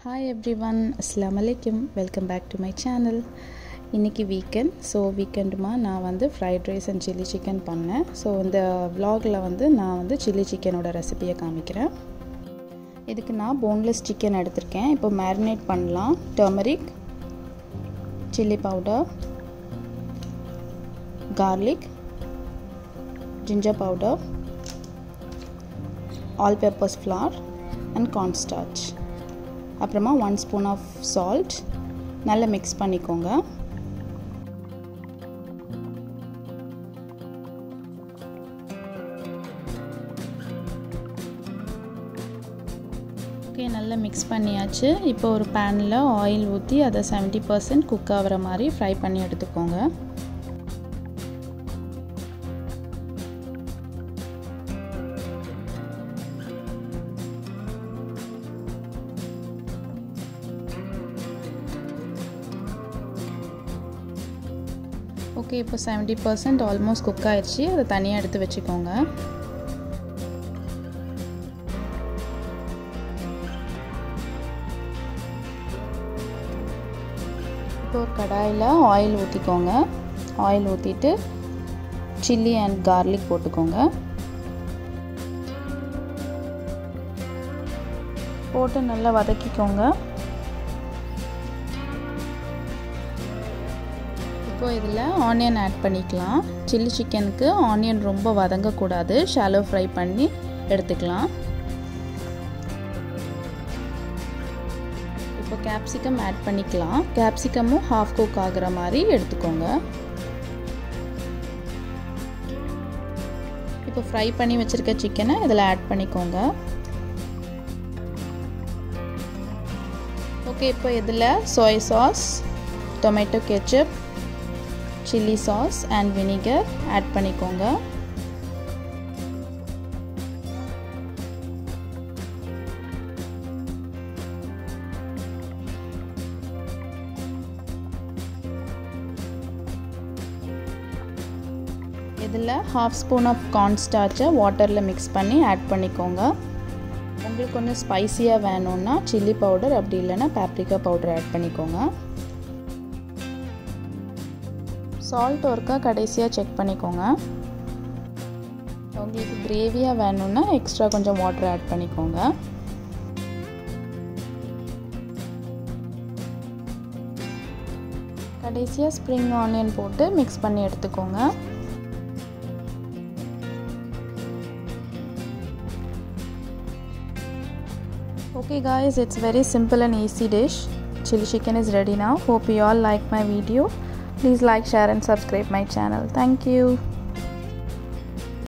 Hi every everyone அஸ்லாம் வலைக்கம் welcome back to my channel இன்றைக்கி வீக்கெண்ட் ஸோ வீக்கெண்டுமா நான் வந்து fried rice and chilli chicken பண்ணேன் ஸோ இந்த vlogல வந்து நான் வந்து சில்லி சிக்கனோட ரெசிபியை காமிக்கிறேன் இதுக்கு நான் போன்லெஸ் சிக்கன் எடுத்திருக்கேன் இப்போ மேரினேட் பண்ணலாம் turmeric chilli powder garlic ginger powder all peppers flour and cornstarch அப்புறமா ஒன் ஸ்பூன் ஆஃப் சால்ட் நல்லா மிக்ஸ் பண்ணிக்கோங்க ஓகே நல்லா மிக்ஸ் பண்ணியாச்சு இப்போ ஒரு பேனில் ஆயில் ஊற்றி அதை செவன்ட்டி பர்சன்ட் குக் ஆகிற மாதிரி ஃப்ரை பண்ணி எடுத்துக்கோங்க ஓகே இப்போ செவன்ட்டி பர்சன்ட் ஆல்மோஸ்ட் குக் ஆயிடுச்சு அதை தனியாக எடுத்து வச்சுக்கோங்க இப்போ ஒரு கடாயில் ஆயில் ஊற்றிக்கோங்க ஆயில் ஊற்றிட்டு சில்லி அண்ட் கார்லிக் போட்டுக்கோங்க போட்டு நல்லா வதக்கிக்கோங்க இப்போ இதில் ஆனியன் ஆட் பண்ணிக்கலாம் சில்லி சிக்கனுக்கு ஆனியன் ரொம்ப வதங்கக்கூடாது ஷாலோ ஃப்ரை பண்ணி எடுத்துக்கலாம் இப்போ கேப்சிகம் ஆட் பண்ணிக்கலாம் கேப்சிகமும் ஹாஃப் குக் ஆகிற மாதிரி எடுத்துக்கோங்க இப்போ ஃப்ரை பண்ணி வச்சுருக்க சிக்கனை இதில் ஆட் பண்ணிக்கோங்க ஓகே இப்போ இதில் soy sauce tomato ketchup chilli sauce and vinegar add பண்ணிக்கோங்க இதில் ஹாஃப் ஸ்பூன் ஆஃப் கார்ன்ஸ்டார்ச்சை வாட்டரில் மிக்ஸ் பண்ணி ஆட் பண்ணிக்கோங்க உங்களுக்கு கொஞ்சம் ஸ்பைஸியாக வேணும்னா சில்லி பவுடர் அப்படி இல்லைன்னா பேப்ரிக்கா பவுடர் ஆட் பண்ணிக்கோங்க சால்ட் ஒர்க்காக கடைசியாக செக் பண்ணிக்கோங்க உங்களுக்கு கிரேவியாக வேணும்னா எக்ஸ்ட்ரா கொஞ்சம் வாட்டர் ஆட் பண்ணிக்கோங்க கடைசியாக ஸ்ப்ரிங் ஆனியன் போட்டு மிக்ஸ் பண்ணி எடுத்துக்கோங்க Okay guys, it's very simple and easy dish. Chili chicken is ready now. Hope you all like my video. Please like, share and subscribe my channel. Thank you.